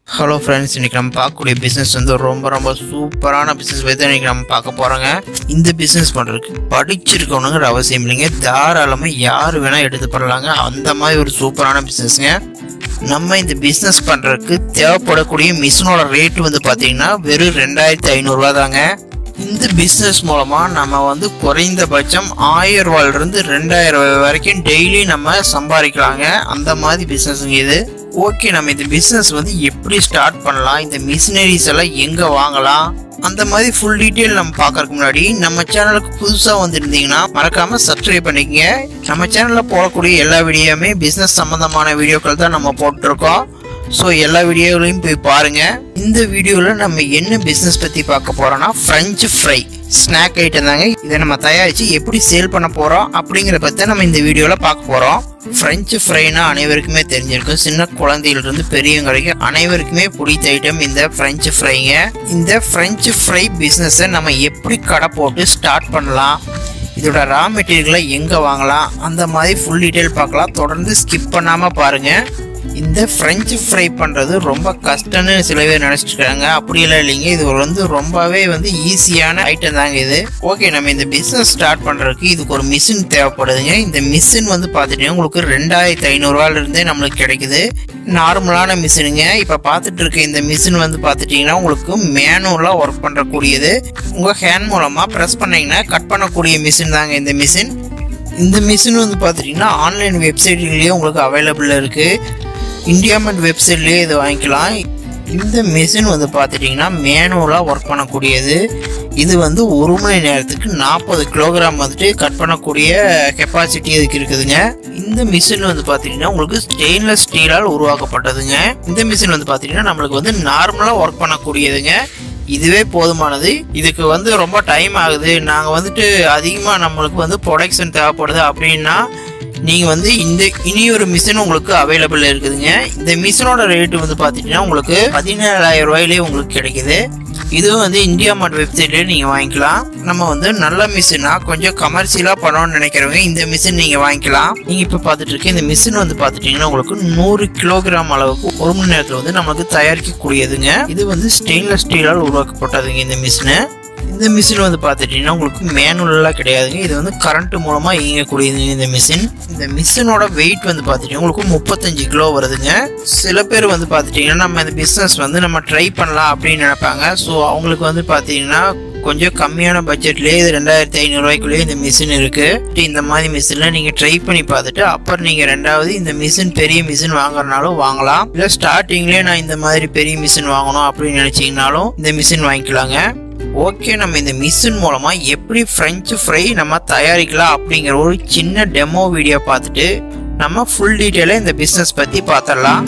Hello friends இன்றைக்கி நம்ம பார்க்கக்கூடிய பிஸ்னஸ் வந்து ரொம்ப ரொம்ப சூப்பரான பிஸ்னஸ் பற்றி இன்றைக்கி நம்ம பார்க்க போகிறோங்க இந்த பிஸ்னஸ் பண்ணுறதுக்கு படிச்சிருக்கணுங்கிற அவசியம் இல்லைங்க தாராளமாக யார் வேணால் எடுத்து பண்ணலாங்க அந்த மாதிரி ஒரு சூப்பரான பிஸ்னஸ்ங்க நம்ம இந்த பிஸ்னஸ் பண்ணுறதுக்கு தேவைப்படக்கூடிய மிஷினோட ரேட் வந்து பார்த்தீங்கன்னா வெறும் ரெண்டாயிரத்தி ஐநூறுரூவா தாங்க இந்த பிஸ்னஸ் மூலமாக நம்ம வந்து குறைந்தபட்சம் ஆயிரம் ரூபாயிலிருந்து ரெண்டாயிரம் ரூபாய் வரைக்கும் டெய்லி நம்ம சம்பாதிக்கலாங்க அந்த மாதிரி பிஸ்னஸுங்க இது ஓகே நம்ம இந்த பிஸ்னஸ் வந்து எப்படி ஸ்டார்ட் பண்ணலாம் இந்த மிஷினரிஸ் எல்லாம் எங்கே வாங்கலாம் அந்த மாதிரி ஃபுல் டீட்டெயில் நம்ம பார்க்கறதுக்கு முன்னாடி நம்ம சேனலுக்கு புதுசாக வந்திருந்தீங்கன்னா மறக்காம சப்ஸ்கிரைப் பண்ணிக்கங்க நம்ம சேனலில் போடக்கூடிய எல்லா வீடியோவுமே பிஸ்னஸ் சம்மந்தமான வீடியோக்கள் தான் நம்ம போட்டிருக்கோம் ஸோ எல்லா வீடியோகளையும் போய் பாருங்க இந்த வீடியோவில் நம்ம என்ன பிஸ்னஸ் பற்றி பார்க்க போறோம்னா ஃப்ரெஞ்சு ஃப்ரை ஸ்நாக் ஐட்டம் தாங்க இதை நம்ம தயாரித்து எப்படி சேல் பண்ண போகிறோம் அப்படிங்கிற பற்றி நம்ம இந்த வீடியோவில் பார்க்க போகிறோம் ஃப்ரெஞ்சு ஃப்ரைனா அனைவருக்குமே தெரிஞ்சிருக்கும் சின்ன குழந்தையிலிருந்து பெரியவங்க வரைக்கும் அனைவருக்குமே பிடித்த ஐட்டம் இந்த ஃப்ரெஞ்சு ஃப்ரைங்க இந்த ஃப்ரெஞ்சு ஃப்ரை பிஸ்னஸை நம்ம எப்படி கடை போட்டு ஸ்டார்ட் பண்ணலாம் இதோட ரா மெட்டீரியலை எங்கே வாங்கலாம் அந்த மாதிரி ஃபுல் டீட்டெயில் பார்க்கலாம் தொடர்ந்து ஸ்கிப் பண்ணாமல் பாருங்கள் இந்த ஃப்ரெஞ்சு ஃப்ரை பண்ணுறது ரொம்ப கஷ்டம்னு சில பேர் நினச்சிட்டு இருக்காங்க அப்படியெல்லாம் இல்லைங்க இது ஒரு வந்து ரொம்பவே வந்து ஈஸியான ஐட்டம் தாங்க இது ஓகே நம்ம இந்த பிஸ்னஸ் ஸ்டார்ட் பண்ணுறதுக்கு இதுக்கு ஒரு மிஷின் தேவைப்படுதுங்க இந்த மிஷின் வந்து பார்த்துட்டீங்கன்னா உங்களுக்கு ரெண்டாயிரத்தி ஐநூறுரூவாலேருந்தே நம்மளுக்கு கிடைக்குது நார்மலான மிஷினுங்க இப்போ பார்த்துட்டு இருக்க இந்த மிஷின் வந்து பார்த்துட்டிங்கன்னா உங்களுக்கு மேனுவலாக ஒர்க் பண்ணுறக்கூடியது உங்கள் ஹேண்ட் மூலமாக ப்ரெஸ் பண்ணிங்கன்னா கட் பண்ணக்கூடிய மிஷின் தாங்க இந்த மிஷின் இந்த மிஷின் வந்து பார்த்துட்டிங்கன்னா ஆன்லைன் வெப்சைட்லேயே உங்களுக்கு அவைலபிள் இருக்குது இந்தியாமெண்ட் வெப்சைட்லேயே இது வாங்கிக்கலாம் இந்த மிஷின் வந்து பார்த்துட்டிங்கன்னா மேனுவலாக ஒர்க் பண்ணக்கூடியது இது வந்து ஒரு மணி நேரத்துக்கு நாற்பது கிலோகிராம் வந்துட்டு கட் பண்ணக்கூடிய கெப்பாசிட்டி இதுக்கு இருக்குதுங்க இந்த மிஷின் வந்து பார்த்தீங்கன்னா உங்களுக்கு ஸ்டெயின்லெஸ் ஸ்டீலால் உருவாக்கப்பட்டதுங்க இந்த மிஷின் வந்து பார்த்தீங்கன்னா நம்மளுக்கு வந்து நார்மலாக ஒர்க் பண்ணக்கூடியதுங்க இதுவே போதுமானது இதுக்கு வந்து ரொம்ப டைம் ஆகுது நாங்கள் வந்துட்டு அதிகமாக நம்மளுக்கு வந்து ப்ரொடக்ஷன் தேவைப்படுது அப்படின்னா நீங்கள் வந்து இந்த இனி ஒரு மிஷின் உங்களுக்கு அவைலபிள் இருக்குதுங்க இந்த மிஷினோட ரேட்டு வந்து பார்த்துட்டிங்கன்னா உங்களுக்கு பதினேழாயிரம் ரூபாயிலே உங்களுக்கு கிடைக்குது இதுவும் வந்து இந்தியா மார்ட் வெப்சைட்லேயே நீங்கள் வாங்கிக்கலாம் நம்ம வந்து நல்ல மிஷினாக கொஞ்சம் கமர்ஷியலாக பண்ணணும்னு நினைக்கிறவங்க இந்த மிஷின் நீங்கள் வாங்கிக்கலாம் நீங்கள் இப்போ பார்த்துட்டு இருக்க இந்த மிஷின் வந்து பார்த்துட்டிங்கன்னா உங்களுக்கு நூறு கிலோகிராம் அளவுக்கு ஒரு மணி நேரத்தில் வந்து நமக்கு தயாரிக்கக்கூடியதுங்க இது வந்து ஸ்டெயின்லெஸ் ஸ்டீலால் உருவாக்கப்பட்டதுங்க இந்த மிஷினு இந்த மிஷின் வந்து பார்த்துட்டிங்கன்னா உங்களுக்கு மேனுவலாக கிடையாதுங்க இது வந்து கரண்ட் மூலமாக இயங்கக்கூடியது இந்த மிஷின் இந்த மிஷினோட வெயிட் வந்து பார்த்துட்டிங்கன்னா உங்களுக்கு முப்பத்தஞ்சு கிலோ வருதுங்க சில பேர் வந்து பார்த்துட்டிங்கன்னா நம்ம இந்த பிஸ்னஸ் வந்து நம்ம ட்ரை பண்ணலாம் அப்படின்னு நினைப்பாங்க ஸோ அவங்களுக்கு வந்து பார்த்தீங்கன்னா கொஞ்சம் கம்மியான பட்ஜெட்லேயே இது ரெண்டாயிரத்தி ஐநூறுரூவாய்க்குள்ளேயே இந்த மிஷின் இருக்குது இந்த மாதிரி மிஷினில் நீங்கள் ட்ரை பண்ணி பார்த்துட்டு அப்புறம் நீங்கள் ரெண்டாவது இந்த மிஷின் பெரிய மிஷின் வாங்குறனாலும் வாங்கலாம் இல்லை ஸ்டார்டிங்லேயே நான் இந்த மாதிரி பெரிய மிஷின் வாங்கணும் அப்படின்னு நினச்சிங்கனாலும் இந்த மிஷின் வாங்கிக்கலாங்க ஓகே நம்ம இந்த மிஷின் மூலமாக எப்படி ஃப்ரெஞ்சு ஃப்ரை நம்ம தயாரிக்கலாம் அப்படிங்கிற ஒரு சின்ன டெமோ வீடியோ பார்த்துட்டு நம்ம ஃபுல் டீட்டெயிலாக இந்த பிஸ்னஸ் பற்றி பார்த்துடலாம்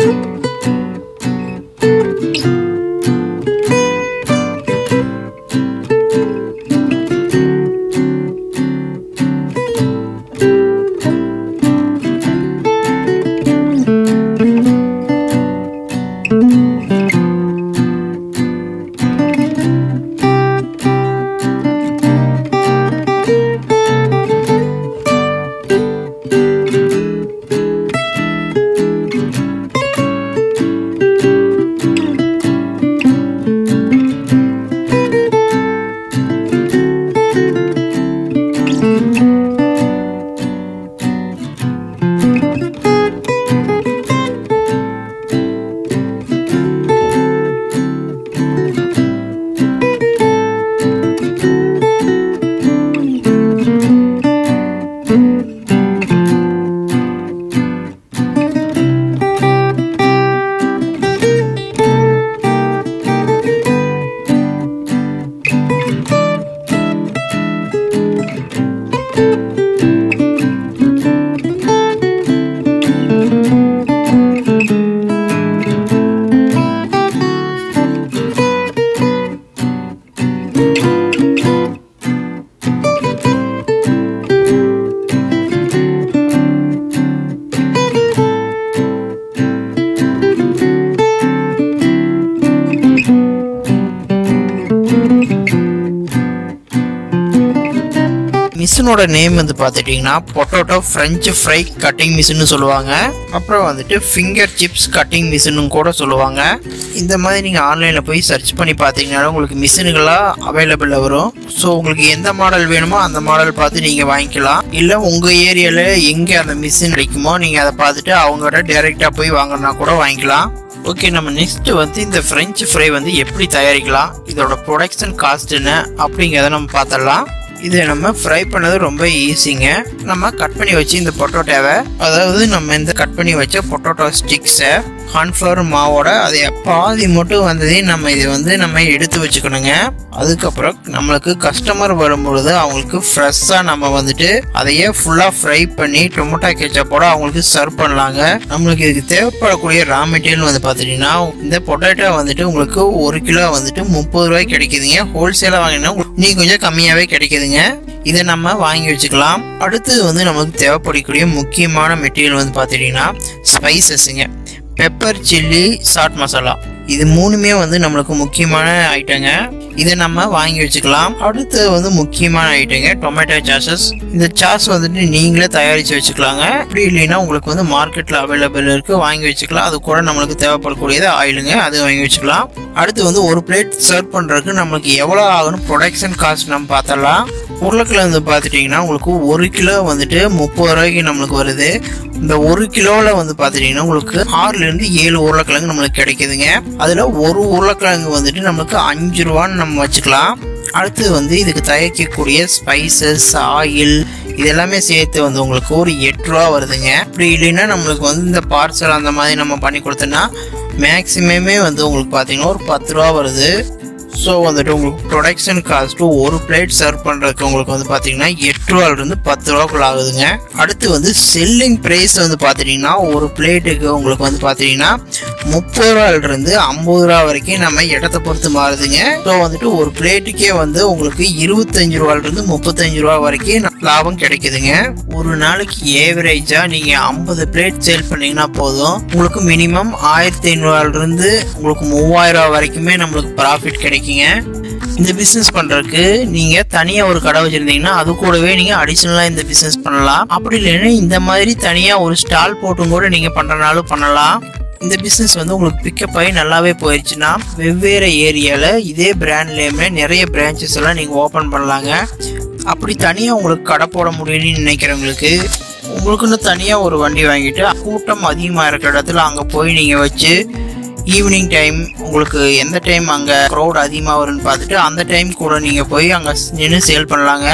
மிஷினோட நேம் வந்து பார்த்துட்டிங்கன்னா பொட்டோட்டோ ஃப்ரெஞ்சு ஃப்ரை கட்டிங் மிஷின்னு சொல்லுவாங்க அப்புறம் வந்துட்டு ஃபிங்கர் சிப்ஸ் கட்டிங் மிஷினும் கூட சொல்லுவாங்க இந்த மாதிரி நீங்கள் ஆன்லைனில் போய் சர்ச் பண்ணி பார்த்தீங்கன்னா உங்களுக்கு மிஷினுகளாக அவைலபிளில் வரும் ஸோ உங்களுக்கு எந்த மாடல் வேணுமோ அந்த மாடல் பார்த்து நீங்கள் வாங்கிக்கலாம் இல்லை உங்கள் ஏரியாவில் எங்கே அந்த மிஷின் கிடைக்குமோ நீங்கள் அதை பார்த்துட்டு அவங்ககிட்ட டைரெக்டாக போய் வாங்கினா கூட வாங்கிக்கலாம் ஓகே நம்ம நெக்ஸ்ட் வந்து இந்த ஃப்ரெஞ்ச் ஃப்ரை வந்து எப்படி தயாரிக்கலாம் இதோட ப்ரொடக்ஷன் காஸ்ட் என்ன அப்படிங்கிறத நம்ம பார்த்துடலாம் இதை நம்ம ஃப்ரை பண்ணது ரொம்ப ஈஸிங்க நம்ம கட் பண்ணி வச்சு இந்த பொட்டோட்டோவை அதாவது நம்ம இந்த கட் பண்ணி வச்ச பொட்டோட்டோ ஸ்டிக்ஸை கார்ன்ஃப்ளவர் மாவோட அதை பாதி மட்டும் வந்ததையும் நம்ம இதை வந்து நம்ம எடுத்து வச்சுக்கணுங்க அதுக்கப்புறம் நம்மளுக்கு கஸ்டமர் வரும்பொழுது அவங்களுக்கு ஃப்ரெஷ்ஷாக நம்ம வந்துட்டு அதையே ஃபுல்லாக ஃப்ரை பண்ணி டொமேட்டோ கெச்சப்போட அவங்களுக்கு சர்வ் பண்ணலாங்க நம்மளுக்கு இதுக்கு தேவைப்படக்கூடிய ரா மெட்டீரியல் வந்து பார்த்துட்டிங்கன்னா இந்த பொட்டேட்டோ வந்துட்டு உங்களுக்கு ஒரு கிலோ வந்துட்டு முப்பது ரூபாய்க்கு கிடைக்குதுங்க ஹோல்சேலாக வாங்கினா நீ கொஞ்சம் கம்மியாகவே கிடைக்குதுங்க இதை நம்ம வாங்கி வச்சுக்கலாம் அடுத்தது வந்து நமக்கு தேவைப்படக்கூடிய முக்கியமான மெட்டீரியல் வந்து பார்த்துட்டிங்கன்னா ஸ்பைசஸுங்க பெப்பர் சில்லி சாட் மசாலா இது மூணுமே வந்து நம்மளுக்கு முக்கியமான ஐட்டங்க இதை நம்ம வாங்கி வச்சுக்கலாம் அடுத்து வந்து முக்கியமான ஐட்டங்க டொமேட்டோ சாஸஸ் இந்த சாஸ் வந்துட்டு நீங்களே தயாரித்து வச்சுக்கலாங்க அப்படி இல்லைன்னா உங்களுக்கு வந்து மார்க்கெட்டில் அவைலபிள் இருக்குது வாங்கி வச்சுக்கலாம் அது கூட நம்மளுக்கு தேவைப்படக்கூடியது ஆயிலுங்க அது வாங்கி வச்சுக்கலாம் அடுத்து வந்து ஒரு பிளேட் சர்வ் பண்ணுறதுக்கு நம்மளுக்கு எவ்வளோ ஆகணும் ப்ரொடக்ஷன் காஸ்ட் நம்ம பார்த்தலாம் உருளைக்கிழங்கு பார்த்துட்டிங்கன்னா உங்களுக்கு ஒரு கிலோ வந்துட்டு முப்பது ரூபாய்க்கு நம்மளுக்கு வருது இந்த ஒரு கிலோவில் வந்து பார்த்துட்டிங்கன்னா உங்களுக்கு ஆறுலேருந்து ஏழு உருளைக்கிழங்கு நம்மளுக்கு கிடைக்குதுங்க அதில் ஒரு உருளைக்கிழங்கு வந்துட்டு நம்மளுக்கு அஞ்சு ரூபான்னு நம்ம வச்சுக்கலாம் அடுத்து வந்து இதுக்கு தயாரிக்கக்கூடிய ஸ்பைசஸ் ஆயில் இது எல்லாமே சேர்த்து வந்து உங்களுக்கு ஒரு எட்டு ரூபா வருதுங்க அப்படி இல்லைன்னா நம்மளுக்கு வந்து இந்த பார்சல் அந்த மாதிரி நம்ம பண்ணி கொடுத்தோன்னா மேக்ஸிமமே வந்து உங்களுக்கு பார்த்தீங்கன்னா ஒரு பத்து ரூபா வருது ஸோ வந்துட்டு உங்களுக்கு ப்ரொடக்ஷன் காஸ்ட்டு ஒரு பிளேட் சர்வ் பண்ணுறதுக்கு உங்களுக்கு வந்து பார்த்தீங்கன்னா எட்டு ரூபாயிலிருந்து பத்து ரூபாக்குள்ள ஆகுதுங்க அடுத்து வந்து செல்லிங் ப்ரைஸ் வந்து பார்த்துட்டிங்கன்னா ஒரு பிளேட்டுக்கு உங்களுக்கு வந்து பார்த்தீங்கன்னா முப்பது ரூபாயிலிருந்து ஐம்பது ரூபா வரைக்கும் நம்ம இடத்த பொறுத்து மாறுதுங்க ஸோ வந்துட்டு ஒரு பிளேட்டுக்கே வந்து உங்களுக்கு இருபத்தஞ்சு ரூபாயிலிருந்து முப்பத்தஞ்சு ரூபா வரைக்கும் லாபம் கிடைக்குதுங்க ஒரு நாளைக்கு ஏவரேஜாக நீங்கள் ஐம்பது பிளேட் சேல் பண்ணீங்கன்னா போதும் உங்களுக்கு மினிமம் ஆயிரத்தி ஐநூறுவாயிலிருந்து உங்களுக்கு மூவாயிரம் ரூபா வரைக்குமே நம்மளுக்கு ப்ராஃபிட் கிடைக்குங்க இந்த பிஸ்னஸ் பண்ணுறதுக்கு நீங்கள் தனியாக ஒரு கடை வச்சுருந்தீங்கன்னா அது கூடவே நீங்கள் அடிஷ்னலாக இந்த பிஸ்னஸ் பண்ணலாம் அப்படி இல்லைன்னா இந்த மாதிரி தனியாக ஒரு ஸ்டால் போட்டும் கூட நீங்கள் பண்ணுறனாலும் பண்ணலாம் இந்த பிஸ்னஸ் வந்து உங்களுக்கு பிக்கப் ஆகி நல்லாவே போயிடுச்சுன்னா வெவ்வேறு ஏரியாவில் இதே பிராண்ட் நேமில் நிறைய பிரான்ச்சஸ் எல்லாம் நீங்கள் ஓப்பன் பண்ணலாங்க அப்படி தனியாக உங்களுக்கு கடை போட முடியலன்னு நினைக்கிறவங்களுக்கு உங்களுக்குன்னு தனியாக ஒரு வண்டி வாங்கிட்டு கூட்டம் அதிகமாக இருக்கிற இடத்துல அங்கே போய் நீங்கள் வச்சு ஈவினிங் டைம் உங்களுக்கு எந்த டைம் அங்கே க்ரௌட் அதிகமாக வரும்னு பார்த்துட்டு அந்த டைம் கூட நீங்கள் போய் அங்கே நின்று சேல் பண்ணலாங்க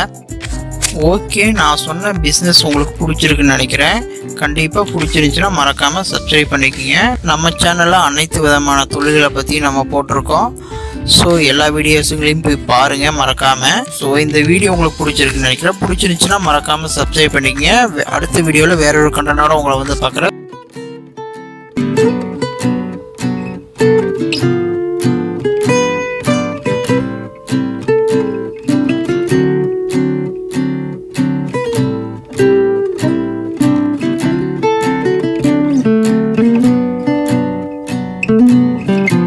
ஓகே நான் சொன்ன பிஸ்னஸ் உங்களுக்கு பிடிச்சிருக்குன்னு நினைக்கிறேன் கண்டிப்பாக பிடிச்சிருந்துச்சுன்னா மறக்காமல் சப்ஸ்கிரைப் பண்ணிக்கோங்க நம்ம சேனலில் அனைத்து விதமான தொழில்களை பற்றி நம்ம போட்டிருக்கோம் ஸோ எல்லா வீடியோஸுங்களையும் போய் பாருங்கள் மறக்காமல் ஸோ இந்த வீடியோ உங்களுக்கு பிடிச்சிருக்குன்னு நினைக்கிறேன் பிடிச்சிருந்துச்சுன்னா மறக்காமல் சப்ஸ்கிரைப் பண்ணிக்கங்க அடுத்த வீடியோவில் வேற ஒரு கண்டனோட உங்களை வந்து பார்க்குறேன் Thank you.